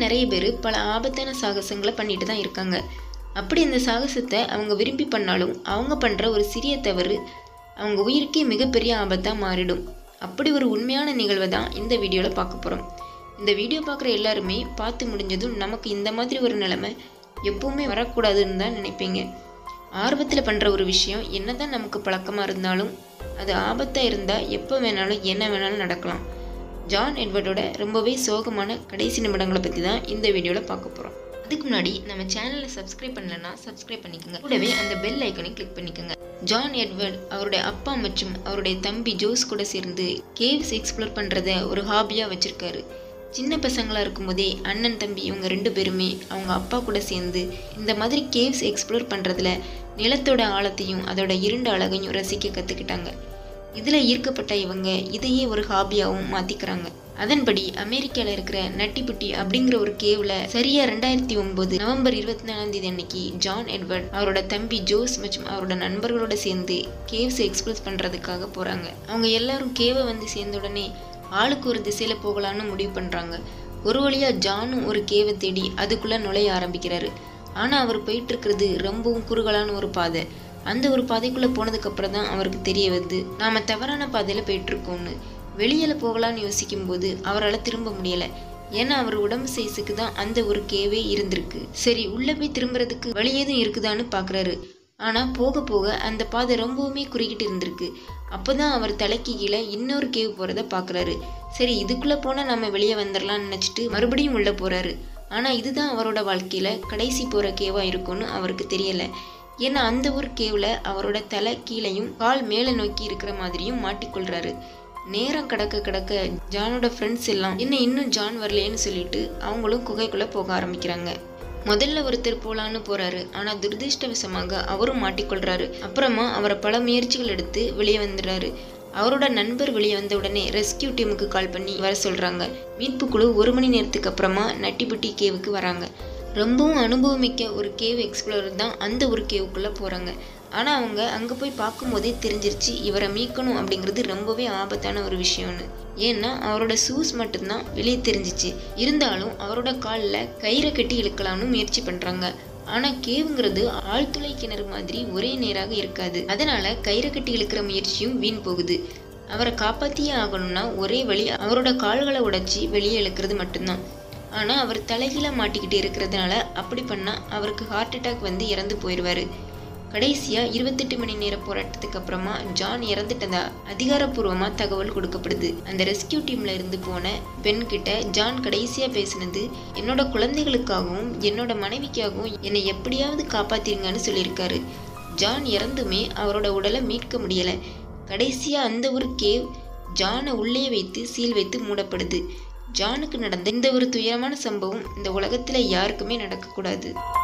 நிறைய பேர் பல ஆபத்தான சாகசங்களை பண்ணிட்டு தான் இருக்காங்க அப்படி இந்த சாகசத்தை அவங்க விரும்பி பண்ணாலும் அவங்க பண்ணுற ஒரு சிறிய தவறு அவங்க உயிருக்கே மிகப்பெரிய ஆபத்தாக மாறிடும் அப்படி ஒரு உண்மையான நிகழ்வை தான் இந்த வீடியோவில் பார்க்க போகிறோம் இந்த வீடியோ பார்க்குற எல்லாருமே பார்த்து முடிஞ்சதும் நமக்கு இந்த மாதிரி ஒரு நிலைமை எப்பவுமே வரக்கூடாதுன்னு தான் நினைப்பீங்க ஆர்வத்தில் பண்ணுற ஒரு விஷயம் என்னதான் நமக்கு பழக்கமாக இருந்தாலும் அது ஆபத்தாக இருந்தால் எப்போ வேணாலும் என்ன வேணாலும் நடக்கலாம் ஜான் எட்வர்டோட ரொம்பவே சோகமான கடைசி நிமிடங்களை பற்றி தான் இந்த வீடியோவில் பார்க்க போகிறோம் அதுக்கு முன்னாடி நம்ம சேனலை சப்ஸ்கிரைப் பண்ணலன்னா சப்ஸ்கிரைப் பண்ணிக்கோங்க கூடவே அந்த பெல் ஐக்கனை கிளிக் பண்ணிக்கோங்க ஜான் எட்வர்ட் அவருடைய அப்பா மற்றும் அவருடைய தம்பி ஜோஸ் கூட சேர்ந்து கேவ்ஸ் எக்ஸ்ப்ளோர் பண்ணுறத ஒரு ஹாபியாக வச்சுருக்காரு சின்ன பசங்களாக இருக்கும்போதே அண்ணன் தம்பி இவங்க ரெண்டு பேருமே அவங்க அப்பா கூட சேர்ந்து இந்த மாதிரி கேவ்ஸ் எக்ஸ்ப்ளோர் பண்ணுறதுல நிலத்தோட ஆழத்தையும் அதோட இருண்ட அழகையும் ரசிக்க கற்றுக்கிட்டாங்க இதில் ஈர்க்கப்பட்ட இவங்க இதையே ஒரு ஹாபியாகவும் மாற்றிக்கிறாங்க அதன்படி அமெரிக்காவில் இருக்கிற நட்டிப்புட்டி அப்படிங்கிற ஒரு கேவ்ல சரியா ரெண்டாயிரத்தி ஒன்பது நவம்பர் இருபத்தி நாலாம் தேதி அன்னைக்கு ஜான் எட்வர்ட் அவரோட தம்பி ஜோஸ் மற்றும் அவரோட நண்பர்களோட சேர்ந்து கேவ்ஸ் எக்ஸ்ப்ளோர் பண்ணுறதுக்காக போகிறாங்க அவங்க எல்லாரும் கேவை வந்து சேர்ந்த உடனே ஆளுக்கு ஒரு திசையில போகலான்னு முடிவு பண்றாங்க ஒரு வழியா ஜானும் ஒரு கேவை தேடி அதுக்குள்ள நுழைய ஆரம்பிக்கிறாரு ஆனா அவர் போயிட்டு இருக்கிறது ரொம்பவும் குறுகலான ஒரு பாதை அந்த ஒரு பாதைக்குள்ள போனதுக்கு அப்புறம் தான் அவருக்கு தெரிய வருது நாம தவறான பாதையில போயிட்டு இருக்கோம்னு வெளியில போகலான்னு யோசிக்கும் போது அவரால் திரும்ப முடியல ஏன்னா அவர் உடம்பு சைஸுக்கு தான் அந்த ஒரு கேவே இருந்திருக்கு சரி உள்ள போய் திரும்புறதுக்கு வழி ஏதும் இருக்குதான்னு பாக்குறாரு ஆனா போக போக அந்த பாதை ரொம்பவுமே குறுக்கிட்டு இருந்திருக்கு அப்போதான் அவர் தலைக்கு கீழே இன்னொரு கேவ் போகிறத பார்க்குறாரு சரி இதுக்குள்ளே போனால் நம்ம வெளியே வந்துடலாம்னு நினச்சிட்டு மறுபடியும் உள்ளே போகிறாரு ஆனால் இதுதான் அவரோட வாழ்க்கையில் கடைசி போகிற கேவாக இருக்கும்னு அவருக்கு தெரியலை ஏன்னா அந்த ஒரு கேவில் அவரோட தலை கீழையும் கால் மேலே நோக்கி இருக்கிற மாதிரியும் மாட்டிக்கொள்கிறாரு நேரம் கடக்க கடக்க ஜானோட ஃப்ரெண்ட்ஸ் எல்லாம் என்ன இன்னும் ஜான் வரலையேன்னு சொல்லிட்டு அவங்களும் குகைக்குள்ளே போக ஆரம்பிக்கிறாங்க முதல்ல ஒருத்தர் போலான்னு போறாரு ஆனா துரதிருஷ்டவசமாக அவரும் மாட்டிக்கொள்றாரு அப்புறமா அவரை பல முயற்சிகள் எடுத்து வெளியே வந்துடுறாரு அவரோட நண்பர் வெளியே வந்த உடனே ரெஸ்கியூ டீமுக்கு கால் பண்ணி வர சொல்றாங்க மீட்பு குழு ஒரு மணி நேரத்துக்கு அப்புறமா நட்டிப்பட்டி கேவுக்கு வராங்க ரொம்பவும் அனுபவமிக்க ஒரு கேவ் எக்ஸ்ப்ளோரர் தான் அந்த ஒரு கேவுக்குள்ள போறாங்க ஆனால் அவங்க அங்கே போய் பார்க்கும்போதே தெரிஞ்சிருச்சு இவரை மீட்கணும் அப்படிங்கிறது ரொம்பவே ஆபத்தான ஒரு விஷயம்னு ஏன்னா அவரோட ஷூஸ் மட்டும்தான் வெளியே தெரிஞ்சிச்சு இருந்தாலும் அவரோட காலில் கயிறை கட்டி இழுக்கலாம்னு முயற்சி பண்ணுறாங்க ஆனால் கேவுங்கிறது ஆழ்துளை கிணறு மாதிரி ஒரே நேராக இருக்காது அதனால கயிறை கட்டி இழுக்கிற முயற்சியும் வீண் போகுது அவரை காப்பாற்றியே ஆகணும்னா ஒரே வழி அவரோட கால்களை உடைச்சி வெளியே இழுக்கிறது மட்டும்தான் ஆனால் அவர் தலைகீழாக மாட்டிக்கிட்டு இருக்கிறதுனால அப்படி பண்ணால் அவருக்கு ஹார்ட் அட்டாக் வந்து இறந்து போயிடுவார் கடைசியாக இருபத்தெட்டு மணி நேர போராட்டத்துக்கு அப்புறமா ஜான் இறந்துட்டதா அதிகாரப்பூர்வமாக தகவல் கொடுக்கப்படுது அந்த ரெஸ்கியூ டீம்ல இருந்து போன பெண் கிட்ட ஜான் கடைசியாக பேசினது என்னோட குழந்தைகளுக்காகவும் என்னோட மனைவிக்காகவும் என்னை எப்படியாவது காப்பாத்திருங்கன்னு சொல்லியிருக்காரு ஜான் இறந்துமே அவரோட உடலை மீட்க முடியலை கடைசியாக அந்த ஒரு கேவ் ஜானை உள்ளே வைத்து சீல் வைத்து மூடப்படுது ஜானுக்கு நடந்த இந்த ஒரு துயரமான சம்பவம் இந்த உலகத்தில் யாருக்குமே நடக்கக்கூடாது